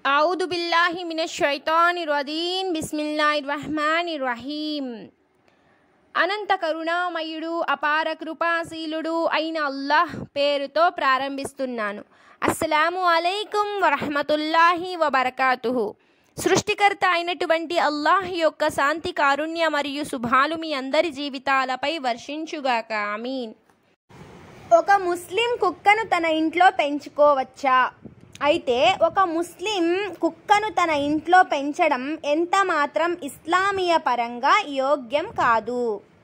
أعوذ بالله من الشيطان الرجيم بسم الله الرحمن الرحيم అనంత కరుణామయుడు అపార కృపాశీలుడు అయిన అల్లాహ్ పేరుతో ప్రారంభిస్తున్నాను అస్సలాము అలైకుం వరహమతుల్లాహి వబర్కాతుహు సృష్టికర్త అయినటువంటి అల్లాహ్ యొక్క శాంతి కారుణ్య మరియు శుభాలు మీ అందరి జీవితాలపై వర్షించుగాక ఆమీన్ ఒక ముస్లిం కుక్కను తన ఇంట్లో పెంచుకోవచ్చా అయితే ఒక ముస్లిం కుక్కను తన ఇంట్లో పెంచడం ఎంత మాత్రం ఇస్లామీయ పరంగా యోగ్యం కాదు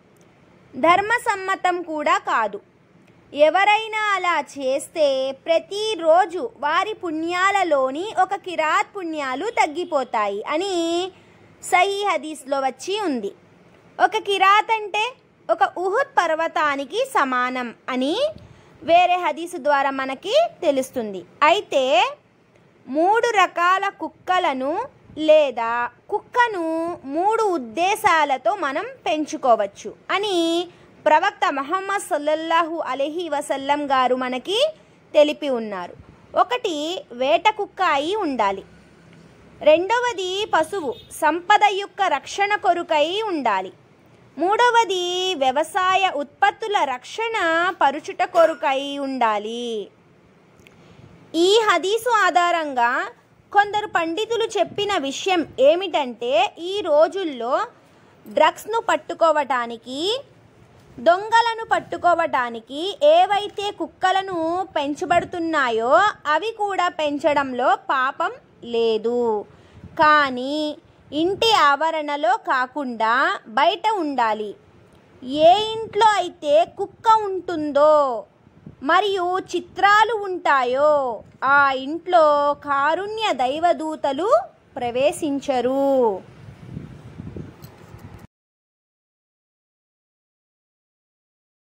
ధర్మసమ్మతం కూడా కాదు ఎవరైనా అలా చేస్తే ప్రతిరోజు వారి పుణ్యాలలోని ఒక కిరాత్ పుణ్యాలు తగ్గిపోతాయి అని సహీ హదీస్లో వచ్చి ఉంది ఒక కిరాత్ అంటే ఒక ఉహుద్ పర్వతానికి సమానం అని వేరే హదీసు ద్వారా మనకి తెలుస్తుంది అయితే మూడు రకాల కుక్కలను లేదా కుక్కను మూడు ఉద్దేశాలతో మనం పెంచుకోవచ్చు అని ప్రవక్త మహమ్మద్ సల్లల్లాహు అలహి వసల్లం గారు మనకి తెలిపి ఉన్నారు ఒకటి వేట కుక్క అయి ఉండాలి రెండవది పశువు సంపద యొక్క రక్షణ కొరుకై ఉండాలి మూడవది వ్యవసాయ ఉత్పత్తుల రక్షణ పరుచుట కొరుకై ఉండాలి ఈ హదీసు ఆధారంగా కొందరు పండితులు చెప్పిన విషయం ఏమిటంటే ఈ రోజుల్లో డ్రగ్స్ను పట్టుకోవటానికి దొంగలను పట్టుకోవటానికి ఏవైతే కుక్కలను పెంచబడుతున్నాయో అవి కూడా పెంచడంలో పాపం లేదు కానీ ఇంటి ఆవరణలో కాకుండా బయట ఉండాలి ఏ ఇంట్లో అయితే కుక్క ఉంటుందో మరియు చిత్రాలు ఉంటాయో ఆ ఇంట్లో కారుణ్య దైవదూతలు ప్రవేశించరు